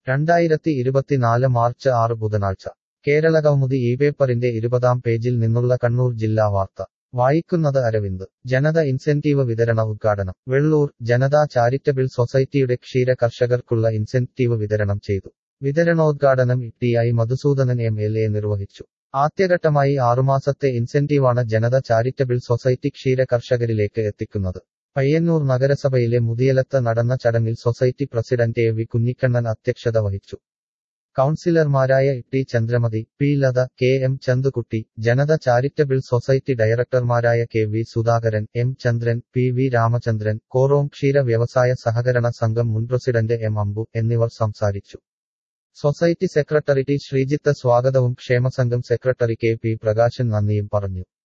രണ്ടായിരത്തി ഇരുപത്തിനാല് മാർച്ച് ആറ് ബുധനാഴ്ച കേരളകൗമുദി ഈ പേപ്പറിന്റെ ഇരുപതാം പേജിൽ നിന്നുള്ള കണ്ണൂർ ജില്ലാ വാർത്ത വായിക്കുന്നത് അരവിന്ദ് ജനത ഇൻസെന്റീവ് വിതരണ ഉദ്ഘാടനം വെള്ളൂർ ജനതാ ചാരിറ്റബിൾ സൊസൈറ്റിയുടെ ക്ഷീര കർഷകർക്കുള്ള ഇൻസെന്റീവ് വിതരണം ചെയ്തു വിതരണോദ്ഘാടനം T I Madhusoodanan M L A നിർവഹിച്ചു ആദ്യഘട്ടമായി ആറുമാസത്തെ ഇൻസെന്റീവാണ് ജനത ചാരിറ്റബിൾ സൊസൈറ്റി ക്ഷീര കർഷകരിലേക്ക് എത്തിക്കുന്നത് പയ്യന്നൂർ നഗരസഭയിലെ മുതിയലത്ത് നടന്ന ചടങ്ങിൽ society president A V Kunhikannan അധ്യക്ഷത വഹിച്ചു കൗൺസിലർമാരായ T Chandramathi P Latha K M Chanthukutty Janatha charitable society ഡയറക്ടർമാരായ K V Sudhakaran M Chandran P V Ramachandran Korom ക്ഷീര വ്യവസായ സഹകരണ സംഘം മുൻ പ്രസിഡന്റ് എം അമ്പു എന്നിവർ സംസാരിച്ചു സൊസൈറ്റി സെക്രട്ടറി ടി ശ്രീജിത്ത് സ്വാഗതവും ക്ഷേമസംഘം സെക്രട്ടറി കെ പി പ്രകാശൻ നന്ദിയും പറഞ്ഞു